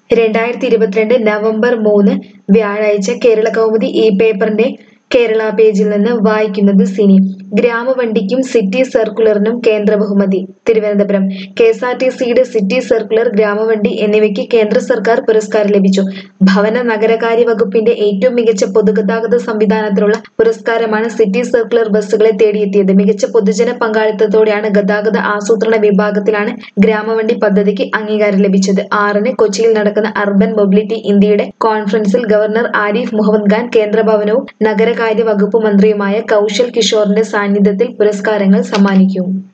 രണ്ടായിരത്തി ഇരുപത്തിരണ്ട് നവംബർ മൂന്ന് വ്യാഴാഴ്ച കേരള കൗമുദി ഈ പേപ്പറിന്റെ കേരള പേജിൽ നിന്ന് വായിക്കുന്നത് സിനി ഗ്രാമവണ്ടിക്കും സിറ്റി സർക്കുലറിനും കേന്ദ്ര ബഹുമതി Thiruvananthapuram K S R T സിയുടെ സിറ്റി സർക്കുലർ ഗ്രാമവണ്ടി എന്നിവയ്ക്ക് കേന്ദ്ര സർക്കാർ പുരസ്കാരം ലഭിച്ചു ഭവന നഗരകാര്യ വകുപ്പിന്റെ ഏറ്റവും മികച്ച പൊതുഗതാഗത സംവിധാനത്തിനുള്ള പുരസ്കാരമാണ് സിറ്റി സർക്കുലർ ബസ്സുകളെ തേടിയെത്തിയത് മികച്ച പൊതുജന പങ്കാളിത്തത്തോടെയാണ് ഗതാഗത ആസൂത്രണ വിഭാഗത്തിലാണ് ഗ്രാമവണ്ടി പദ്ധതിക്ക് അംഗീകാരം ലഭിച്ചത് ആറിന് കൊച്ചിയിൽ നടക്കുന്ന അർബൻ മൊബിലിറ്റി ഇന്ത്യയുടെ കോൺഫറൻസിൽ ഗവർണർ ആരിഫ് മുഹമ്മദ് ഖാൻ കേന്ദ്രഭവനവും നഗരകാര്യ വകുപ്പ് മന്ത്രിയുമായ കൗശൽ കിഷോറിന്റെ സാന്നിധ്യത്തിൽ പുരസ്കാരങ്ങൾ സമ്മാനിക്കും